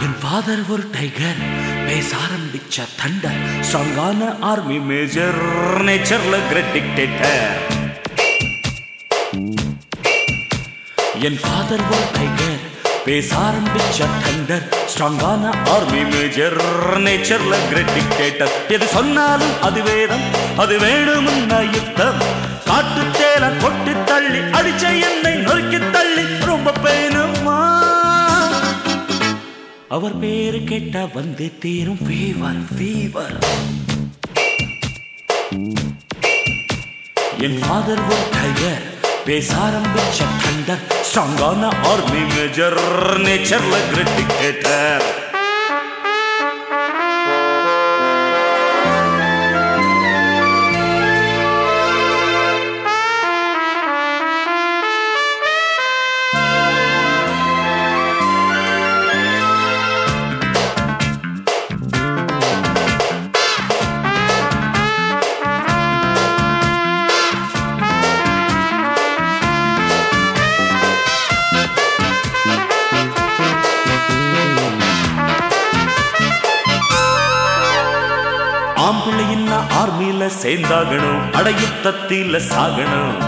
என் father ஒரு tiger பேச ஆரம்பிச்ச தண்டர் ஸ்ட்ராங்கான ஆர்மி மேஜர் நேச்சர்ல கிரேட் டிக்டேட்டர் என் ஃபாதர் ஒரு டைகர் பேச ஆரம்பிச்ச தண்டர் ஸ்ட்ராங்கான ஆர்மி மேஜர் நேச்சர்ல கிரேட் டிக்டேட்டர் எது சொன்னாலும் அது வேதம் அது வேணுமுன்னா யுத்தம் காட்டு தேல கொட்டு தள்ளி அடிச்ச என்னை நொறுக்கி தள்ளி ரொம்ப பேணுமா அவர் பேரு கேட்டா வந்து தீரும் ஃபீவர் ஃபீவர் என் ஃபாதர் ஒரு டைகர் பேச ஆரம்பிச்ச தண்டர் ஸ்ட்ராங்கான ஆர்மி மேஜர் நேச்சர்ல கிரிட்டிகேட்டர் ஆம்பிள்ளையின்னா ஆர்மியில சேர்ந்தாகணும் அடையுத்தத்தில சாகணும்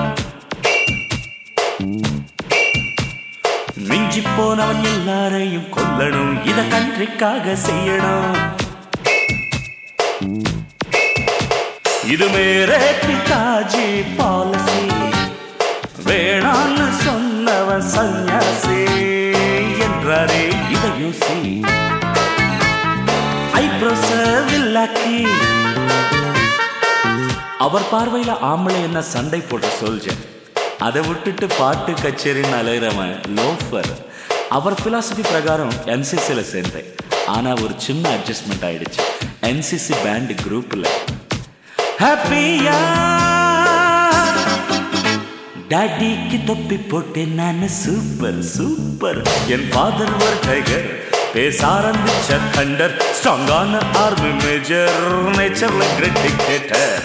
மிஞ்சி போனவன் எல்லாரையும் கொல்லணும் இத கண்ட்ரிக்காக செய்யணும் இது மேரே பிதாஜி பாலசி வேணான்னு சொன்னவன் சன்யாசி என்றாரே இதையும் செய் ஐப்ரோஸ வில்லாக்கி அவர் பார்வையில ஆம்பளை என்ன சண்டை போட்ட சொல்ஜன் அதை விட்டுட்டு பாட்டு கச்சேரின்னு அலைகிறவன் லோஃபர் அவர் பிலாசபி பிரகாரம் என்சிசில சேர்ந்தேன் ஆனா ஒரு சின்ன அட்ஜஸ்ட்மெண்ட் ஆயிடுச்சு என்சிசி பேண்ட் குரூப்ல ஹாப்பியா டாடிக்கு தொப்பி போட்டேன் நான் சூப்பர் சூப்பர் என் ஃபாதர் ஒரு டைகர் பேச ஆரம்பிச்ச தண்டர் ஸ்ட்ராங்கான ஆர்மி மேஜர் நேச்சர்ல கிரேட் டிக்டேட்டர்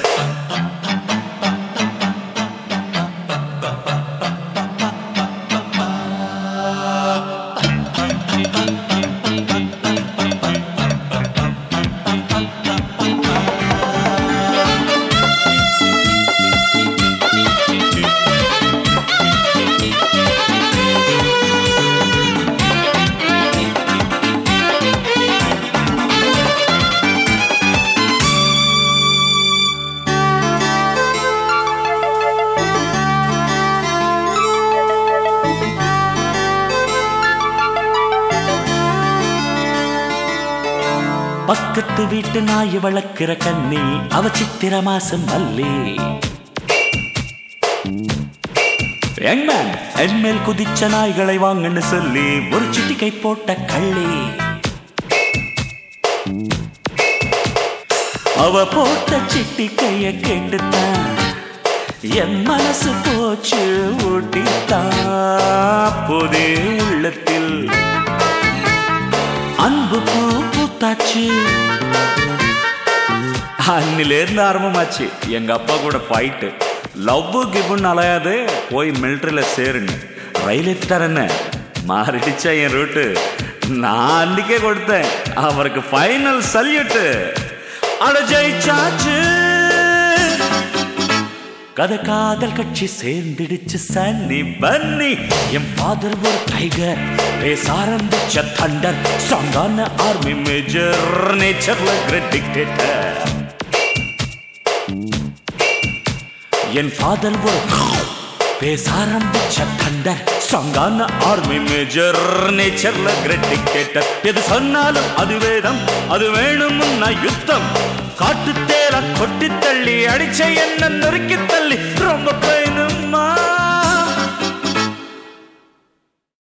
பக்கத்து வீட்டு நாய் வளர்க்கிற கண்ணி அவ சித்திர மாசம் மல்லி யங்மேன் என்மேல் குதிச்ச நாய்களை வாங்கன்னு சொல்லி ஒரு சிட்டிக்கை போட்ட கள்ளி அவ போட்ட சிட்டிக்கைய கேட்டுத்தான் என் மனசு போச்சு ஊட்டித்தான் புதே உள்ளத்தில் அன்பு பூ பூத்தாச்சு அன்னிலேருந்து ஆரம்பமாச்சு எங்க அப்பா கூட ஃபைட்டு லவ் கிவ்னு அலையாது போய் மிலிட்டரியில் சேருன்னு ரயில் ஏற்றிட்டார் என்ன மாறிடுச்சா என் ரூட்டு நான் அன்னைக்கே கொடுத்தேன் அவருக்கு ஃபைனல் சல்யூட்டு அட ஜெயிச்சாச்சு கதை காதல் கட்சி சேர்ந்துடுச்சு சன்னி பன்னி என் ஃபாதர் ஒரு டைகர் பேச ஆரம்பிச்ச தண்டர் ஸ்ட்ராங்கான ஆர்மி மேஜர் நேச்சர்ல கிரேட் டிக்டேட்டர் என் ஃபாதர் ஒரு பேச ஆரம்பிச்ச தண்டர் ஸ்ட்ராங்கான ஆர்மி மேஜர் நேச்சர்ல கிரேட் டிக்டேட்டர் எது சொன்னாலும் அது வேதம் அது வேணும்னா யுத்தம் காட்டு தேர கொட்டி தள்ளி அடிச்ச என்ன நொறுக்கி தள்ளி ரொம்ப